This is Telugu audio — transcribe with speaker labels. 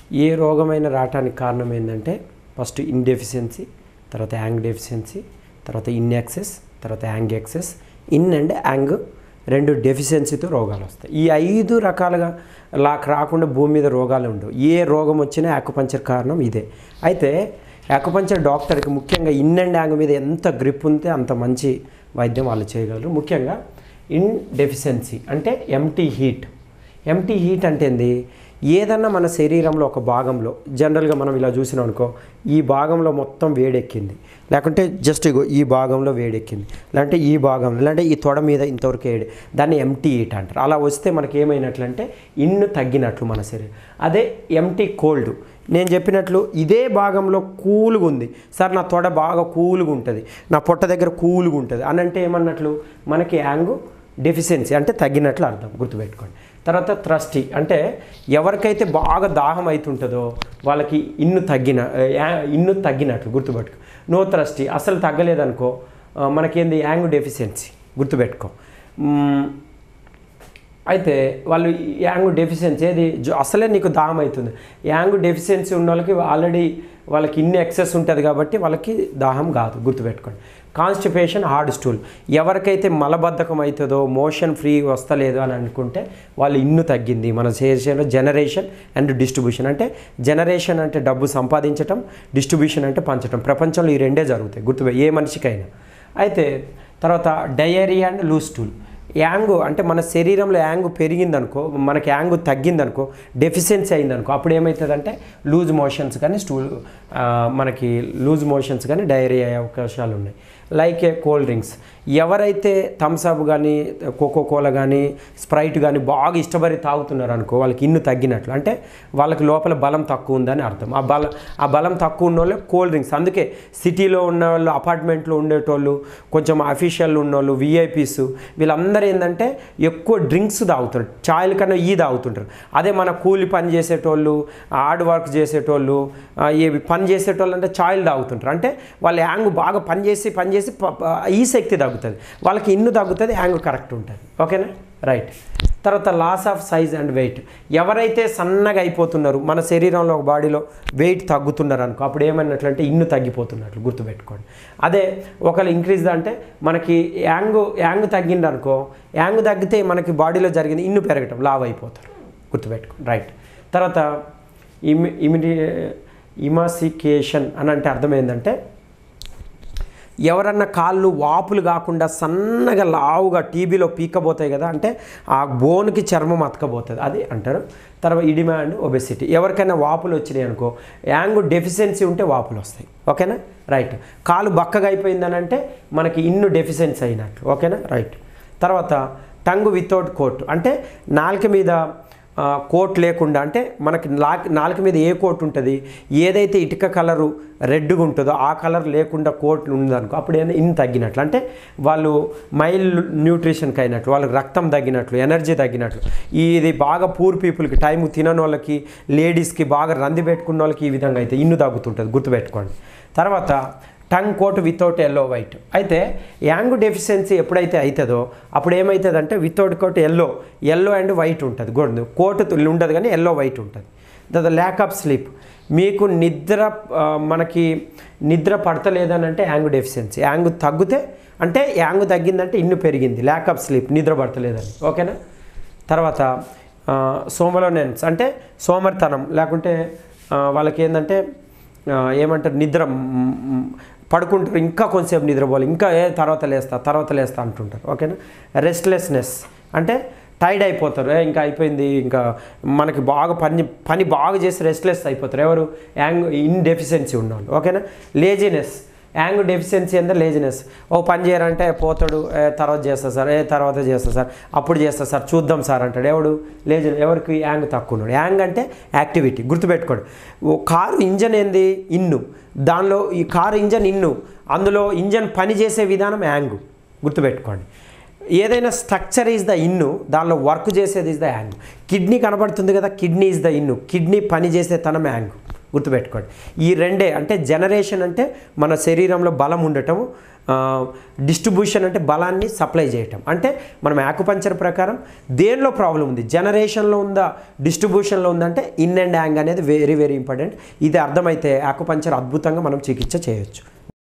Speaker 1: ఏ రోగమైన రావటానికి కారణం ఏంటంటే ఫస్ట్ ఇన్ డెఫిషియన్సీ తర్వాత యాంగ్ డెఫిషియన్సీ తర్వాత ఇన్ యాక్సెస్ తర్వాత yang excess yin and yang రెండు డెఫిషియన్సీతో రోగాలు వస్తాయి ఈ ఐదు రకాలుగా లాక్ రాకుండా భూమి మీద రోగాలు ఉండవు ఏ రోగం వచ్చినా యాకుపంచర్ కారణం ఇదే అయితే యాకుపంచర్ డాక్టర్కి ముఖ్యంగా ఇన్ అండ్ యాంగ్ మీద ఎంత గ్రిప్ ఉంటే అంత మంచి వైద్యం వాళ్ళు చేయగలరు ముఖ్యంగా ఇన్ డెఫిషియన్సీ అంటే ఎంటీ హీట్ ఎంటీ హీట్ అంటే ఏంది ఏదన్నా మన శరీరంలో ఒక భాగంలో జనరల్గా మనం ఇలా చూసినాం అనుకో ఈ భాగంలో మొత్తం వేడెక్కింది లేకుంటే జస్ట్ ఇగో ఈ భాగంలో వేడెక్కింది లేదంటే ఈ భాగంలో లేదంటే ఈ తొడ మీద ఇంతవరకు వేడి దాన్ని ఎంటీ హీట్ అంటారు అలా వస్తే మనకి ఏమైనట్లంటే ఇన్ను తగ్గినట్లు మన శరీరం అదే ఎంటీ కోల్డ్ నేను చెప్పినట్లు ఇదే భాగంలో కూల్గా ఉంది సార్ నా తొడ బాగా కూల్గా ఉంటుంది నా పొట్ట దగ్గర కూల్గా ఉంటుంది అని అంటే ఏమన్నట్లు మనకి యాంగు డెఫిషియన్సీ అంటే తగ్గినట్లు అర్థం గుర్తుపెట్టుకోండి తర్వాత థ్రస్టీ అంటే ఎవరికైతే బాగా దాహం అవుతుంటుందో వాళ్ళకి ఇన్ను తగ్గిన యా- ఇన్ను తగ్గినట్లు గుర్తుపెట్టుకో నో థ్రస్టీ అసలు తగ్గలేదనుకో ఆ, మనకేంది యాంగ్ డెఫిషియన్సీ గుర్తుపెట్టుకో మ్మ్, అయితే వాళ్ళు ఈ యాంగ్ డెఫిషియన్సీ ఏది జో- అసలే నీకు దాహం అవుతుంది యాంగ్ డెఫిషియన్సీ ఉన్న వాళ్ళకి ఆల్రెడీ వాళ్ళకి ఇన్ని ఎక్సెస్ ఉంటుంది కాబట్టి వాళ్ళకి దాహం కాదు గుర్తుపెట్టుకోండి కాన్స్టిపేషన్ హార్డ్ స్టూల్ ఎవరికైతే మలబద్ధకం అవుతుందో మోషన్ ఫ్రీ వస్తలేదు అని అనుకుంటే వాళ్ళు ఇన్ను తగ్గింది మన శరీరంలో జనరేషన్ అండ్ డిస్ట్రిబ్యూషన్ అంటే జనరేషన్ అంటే డబ్బు సంపాదించటం డిస్ట్రిబ్యూషన్ అంటే పంచటం ప్రపంచంలో ఈ రెండే జరుగుతాయి గుర్తు ఏ మనిషికైనా అయితే తర్వాత diarrhoea and loose stool yang అంటే మన శరీరంలో యాంగు పెరిగిందనుకో మనకి యాంగు తగ్గిందనుకో డెఫిషియన్సీ అయిందనుకో అప్పుడు ఏమవుతుందంటే లూజ్ మోషన్స్ కానీ స్టూల్ ఆ, మనకి లూజ్ మోషన్స్ కానీ డైరియా అయ్యే అవకాశాలు ఉన్నాయి లైక్ ఏ కోల్డ్ డ్రింక్స్ ఎవరైతే థమ్స్అప్ కానీ కోకో కోలా కానీ స్ప్రైట్ కానీ బాగా ఇష్టపడి తాగుతున్నారు అనుకో వాళ్ళకి ఇన్ను తగ్గినట్లు అంటే వాళ్ళకి లోపల బలం తక్కువ ఉందని అర్థం ఆ బలం ఆ బలం తక్కువ ఉన్న వాళ్ళు కోల్డ్ డ్రింక్స్ అందుకే సిటీలో ఉన్న వాళ్ళు అపార్ట్మెంట్లో ఉండేటోళ్ళు కొంచెం అఫీషియల్ ఉన్నోళ్ళు విఐపీస్ వీళ్ళందరూ ఏంటంటే ఎక్కువ డ్రింక్స్ తాగుతారు చాయ్ల కన్నా ఈ తాగుతుంటారు అదే మన కూలి పని చేసేటోళ్ళు హార్డ్ వర్క్ చేసేటోళ్ళు ఆ, ఈ పని చేసేటోళ్ళు అంటే చాయ్లు తాగుతుంటారు అంటే వాళ్ళ యాంగ్ బాగా పని చేసి పని చేసి ప- ప- ఈ శక్తి తగ్గుతుంది వాళ్ళకి ఇన్ను తగ్గుతుంది యాంగ్ కరెక్ట్ ఉంటుంది ఓకేనా రైట్ తర్వాత loss of size and weight ఎవరైతే సన్నగా అయిపోతున్నారు మన శరీరంలో ఒక బాడీలో వెయిట్ తగ్గుతున్నారు అనుకో అప్పుడు ఏమన్నట్లంటే ఇన్ను తగ్గిపోతున్నట్లు గుర్తుపెట్టుకోండి అదే ఒకళ్ళు ఇంక్రీజ్ అంటే మనకి యాంగ్ యాంగ్ తగ్గింది అనుకో యాంగ్ తగ్గితే మనకి బాడీలో జరిగింది ఇన్ను పెరగటం లావ్ అయిపోతారు గుర్తుపెట్టుకోండి రైట్ తర్వాత ఇమి ఇమిడి ఇమాసికేషన్ అని అంటే అర్థం ఏంటంటే ఎవరన్నా కాళ్ళు వాపులు కాకుండా సన్నగా లావుగా టీబీలో పీకపోతాయి కదా అంటే ఆ బోన్కి చర్మం అతకపోతుంది అది అంటారు తర్వాత ఇడిమా అండ్ ఒబెసిటీ ఎవరికైనా వాపులు వచ్చినాయి అనుకో యాంగ్ డెఫిషియన్సీ ఉంటే వాపులు వస్తాయి ఓకేనా రైట్ కాలు బక్కగా అయిపోయిందని అంటే మనకి ఇన్ను డెఫిషియన్సీ అయినట్లు ఓకేనా రైట్ తర్వాత టంగ్ వితౌట్ కోట్ అంటే నాలుక మీద ఆ, కోట్ లేకుండా అంటే మనకి నాక్ నాలుక మీద ఏ కోట్ ఉంటుంది ఏదైతే ఇటుక కలరు రెడ్గా ఉంటుందో ఆ కలర్ లేకుండా కోట్ ఉందనుకో అప్పుడు ఏంది ఇన్ తగ్గినట్లు అంటే వాళ్ళు మైల్ న్యూట్రిషన్కి అయినట్లు వాళ్ళకి రక్తం తగ్గినట్లు ఎనర్జీ తగ్గినట్లు ఇది బాగా పూర్ పీపుల్కి టైం తినని వాళ్ళకి లేడీస్కి బాగా రంది పెట్టుకున్న వాళ్ళకి ఈ విధంగా అయితే ఇన్ను తగ్గుతుంటుంది గుర్తుపెట్టుకోండి తర్వాత tongue coat without yellow white అయితే యాంగ్ డెఫిషియన్సీ ఎప్పుడైతే అవుతుందో అప్పుడు ఏమవుతుందంటే without coat yellow yellow and white ఉంటుంది గోడు కోట్ ఉండదు కానీ ఎల్లో వైట్ ఉంటుంది ద ల్యాక్ ఆఫ్ స్లీప్ మీకు నిద్ర ఆ, మనకి నిద్ర పడతలేదని అంటే యాంగ్ డెఫిషియన్సీ యాంగ్ తగ్గితే అంటే యాంగ్ తగ్గిందంటే ఇన్ను పెరిగింది ల్యాక్ ఆఫ్ స్లీప్ నిద్ర పడతలేదని ఓకేనా తర్వాత సోమలోనెన్స్ అంటే సోమరితనం లేకుంటే ఆ, వాళ్ళకి ఏంటంటే ఆ, ఏమంటారు నిద్ర మ్, మ్, పడుకుంటారు ఇంకా కొంచెంసేపు నిద్రపోవాలి ఇంకా ఏ తర్వాత లేస్తా తర్వాత లేస్తా అంటుంటారు ఓకేనా రెస్ట్లెస్నెస్ అంటే టైర్డ్ అయిపోతారు ఏ ఇంకా అయిపోయింది ఇంకా మనకి బాగా పని పని బాగా చేసి రెస్ట్లెస్ అయిపోతారు ఎవరు యాంగ్ ఇన్ డెఫిషియన్సీ ఉన్నవాళ్ళు ఓకేనా లేజినెస్ యాంగ్ డెఫిషియన్సీ అంటే లేజినెస్ ఓ పని చేయరంటే పోతాడు ఏ తర్వాత చేస్తా సార్ ఏ తర్వాత చేస్తా సార్ అప్పుడు చేస్తా సార్ చూద్దాం సార్ అంటాడు ఎవడు లేజి ఎవరికి యాంగ్ తక్కువ ఉన్నాడు యాంగ్ అంటే యాక్టివిటీ గుర్తుపెట్టుకోండి ఓ కారు ఇంజన్ ఏంది ఇన్ను దానిలో ఈ కారు ఇంజన్ ఇన్ను అందులో ఇంజన్ పని చేసే విధానం యాంగ్ గుర్తుపెట్టుకోండి ఏదైనా స్ట్రక్చర్ ఈజ్ ద ఇన్ను దానిలో వర్క్ చేసేది ఈజ్ ద యాంగ్ కిడ్నీ కనబడుతుంది కదా kidney is the yin kidney పని చేసే తనం యాంగ్ గుర్తుపెట్టుకోండి ఈ రెండే అంటే జనరేషన్ అంటే మన శరీరంలో బలం ఉండటం డిస్ట్రిబ్యూషన్ అంటే బలాన్ని సప్లై చేయటం అంటే మనం యాకుపంచర్ ప్రకారం దేనిలో ప్రాబ్లం ఉంది జనరేషన్లో ఉందా డిస్ట్రిబ్యూషన్లో ఉందంటే ఇన్ అండ్ యాంగ్ అనేది వెరీ వెరీ ఇంపార్టెంట్ ఇది అర్థమైతే యాకుపంచర్ అద్భుతంగా మనం చికిత్స చేయొచ్చు